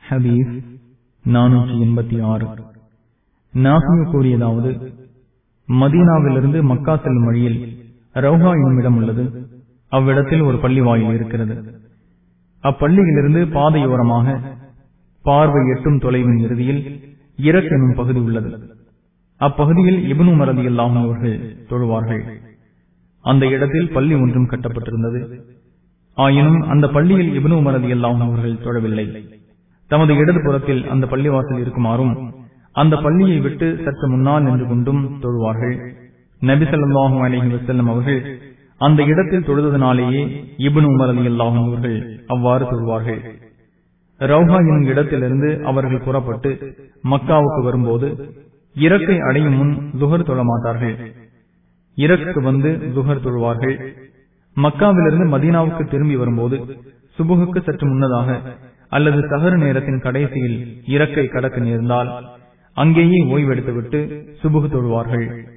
ஹதீஸ் நானூற்றி எண்பத்தி ஆறு நாசிய கூறியதாவது மதீனாவிலிருந்து மக்கா செல்லும் வழியில் ரவுஹா என்னும் இடம் உள்ளது அவ்விடத்தில் ஒரு பள்ளி வாயில் இருக்கிறது அப்பள்ளியிலிருந்து பாதையோரமாக பார்வை எட்டும் தொலைவின் இறுதியில் இரக் எனும் பகுதி உள்ளது அப்பகுதியில் இபனு மரதி அல்லாமல் அவர்கள் தொழுவார்கள் அந்த இடத்தில் பள்ளி ஒன்றும் கட்டப்பட்டிருந்தது ஆயினும் அந்த பள்ளியில் இபனு மரதி அல்லாமல் அவர்கள் தொழவில்லை தமது இடது புறத்தில் அந்த பள்ளிவாசல் இருக்குமாறும் அந்த பள்ளியை விட்டு சற்று முன்னால் நின்று கொண்டும் தொழுவார்கள் நபிசல்லாஹும் அலஹி வசல்லம் அவர்கள் அந்த இடத்தில் தொழுதனாலேயே இபனு உமர் அலி அல்லாஹும் அவர்கள் அவ்வாறு தொழுவார்கள் ரவுஹா எனும் இடத்திலிருந்து அவர்கள் புறப்பட்டு மக்காவுக்கு வரும்போது இறக்கை அடையும் முன் துகர் தொழ மாட்டார்கள் இறக்கு வந்து துகர் தொழுவார்கள் மக்காவிலிருந்து மதீனாவுக்கு திரும்பி வரும்போது சுபுகுக்கு சற்று முன்னதாக அல்லது சகரு நேரத்தின் கடைசியில் இறக்கை கடக்க நேர்ந்தால் அங்கேயே ஓய்வெடுத்துவிட்டு சுபுகு தொழுவார்கள்